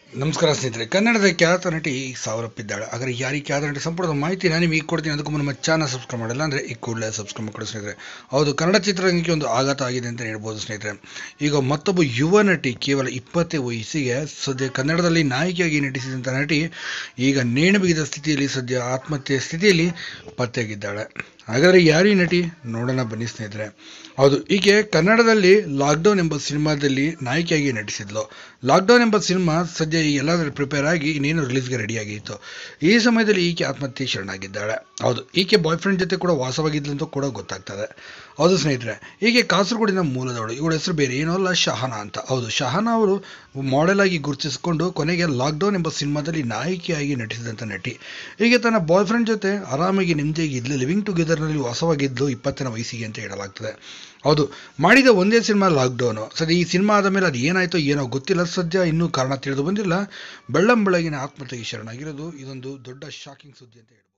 ನಮಸ್ಕಾರ ಸ್ನೇಹಿತರೆ ಕನ್ನಡದ ಖ್ಯಾತ ನಟಿ ಸಾವರಪ್ಪಿದ್ದಾಳೆ ಹಾಗಾದ್ರೆ ಯಾರು ಈ ಖ್ಯಾತ ನಟಿ ಸಂಪೂರ್ಣ ಮಾಹಿತಿ ನಾನು ನಿಮಗೆ ಕೊಡ್ತೀನಿ ಅದಕ್ಕೂ ಮುನ್ನ ನಮ್ಮ ಚಾನಲ್ ಸಬ್ಸ್ಕ್ರೈಬ್ ಮಾಡಿಲ್ಲ ಅಂದರೆ ಈ ಕೂಡಲೇ ಸಬ್ಸ್ಕ್ರೈಬ್ ಮಾಡಿ ಸ್ನೇಹಿತರೆ ಹೌದು ಕನ್ನಡ ಚಿತ್ರರಂಗಕ್ಕೆ ಒಂದು ಆಘಾತ ಆಗಿದೆ ಅಂತ ಹೇಳ್ಬೋದು ಸ್ನೇಹಿತರೆ ಈಗ ಮತ್ತೊಬ್ಬ ಯುವ ನಟಿ ಕೇವಲ ಇಪ್ಪತ್ತೇ ವಯಸ್ಸಿಗೆ ಸದ್ಯ ಕನ್ನಡದಲ್ಲಿ ನಾಯಕಿಯಾಗಿ ನಟಿಸಿದಂಥ ನಟಿ ಈಗ ನೇಣು ಬಿಗಿದ ಸ್ಥಿತಿಯಲ್ಲಿ ಸದ್ಯ ಆತ್ಮಹತ್ಯೆ ಸ್ಥಿತಿಯಲ್ಲಿ ಪತ್ತೆಯಾಗಿದ್ದಾಳೆ ಹಾಗಾದರೆ ಯಾರು ಈ ನಟಿ ನೋಡೋಣ ಬನ್ನಿ ಸ್ನೇಹಿತರೆ ಹೌದು ಈಕೆ ಕನ್ನಡದಲ್ಲಿ ಲಾಕ್ಡೌನ್ ಎಂಬ ಸಿನಿಮಾದಲ್ಲಿ ನಾಯಕಿಯಾಗಿ ನಟಿಸಿದ್ಲು ಲಾಕ್ಡೌನ್ ಎಂಬ ಸಿನಿಮಾ ಸದ್ಯ ಈ ಎಲ್ಲದರ ಪ್ರಿಪೇರ್ ಆಗಿ ಇನ್ನೇನು ರಿಲೀಸ್ಗೆ ರೆಡಿಯಾಗಿತ್ತು ಈ ಸಮಯದಲ್ಲಿ ಈಕೆ ಆತ್ಮಹತ್ಯೆ ಶರಣಾಗಿದ್ದಾಳೆ ಹೌದು ಈಕೆ ಬಾಯ್ ಫ್ರೆಂಡ್ ಜೊತೆ ಕೂಡ ವಾಸವಾಗಿದ್ಲು ಅಂತ ಕೂಡ ಗೊತ್ತಾಗ್ತದೆ ಹೌದು ಸ್ನೇಹಿತರೆ ಈಕೆ ಕಾಸರಗೋಡಿನ ಮೂಲದವಳು ಇವಳ ಹೆಸರು ಬೇರೆ ಏನೂ ಅಲ್ಲ ಶಹನಾ ಅಂತ ಹೌದು ಶಹನಾ ಅವರು ಮಾಡೆಲ್ ಆಗಿ ಗುರುತಿಸಿಕೊಂಡು ಕೊನೆಗೆ ಲಾಕ್ಡೌನ್ ಎಂಬ ಸಿನಿಮಾದಲ್ಲಿ ನಾಯಕಿಯಾಗಿ ನಟಿಸಿದಂಥ ನಟಿ ಹೀಗೆ ತನ್ನ ಬಾಯ್ ಫ್ರೆಂಡ್ ಜೊತೆ ಆರಾಮಾಗಿ ನೆಮ್ಮದಿಯಾಗಿ ಇದ್ಲು ಲಿವಿಂಗ್ ಟುಗೆದರ್ನಲ್ಲಿ ವಾಸವಾಗಿದ್ಲು ಇಪ್ಪತ್ತನೇ ವಯಸ್ಸಿಗೆ ಅಂತ ಹೇಳಲಾಗ್ತದೆ ಹೌದು ಮಾಡಿದ ಒಂದೇ ಸಿನಿಮಾ ಲಾಕ್ಡೌನು ಸದ್ಯ ಈ ಸಿನಿಮಾ ಆದ ಮೇಲೆ ಅದು ಏನಾಯ್ತೋ ಏನೋ ಗೊತ್ತಿಲ್ಲ ಸದ್ಯ ಇನ್ನೂ ಕಾರಣ ತಿಳಿದು ಬಂದಿಲ್ಲ ಬೆಳ್ಳಂ ಬೆಳಗಿನ ಆತ್ಮಹತ್ಯೆಗೆ ಶರಣಾಗಿರೋದು ಇದೊಂದು ದೊಡ್ಡ ಶಾಕಿಂಗ್ ಸುದ್ದಿ ಅಂತ ಹೇಳ್ಬೋದು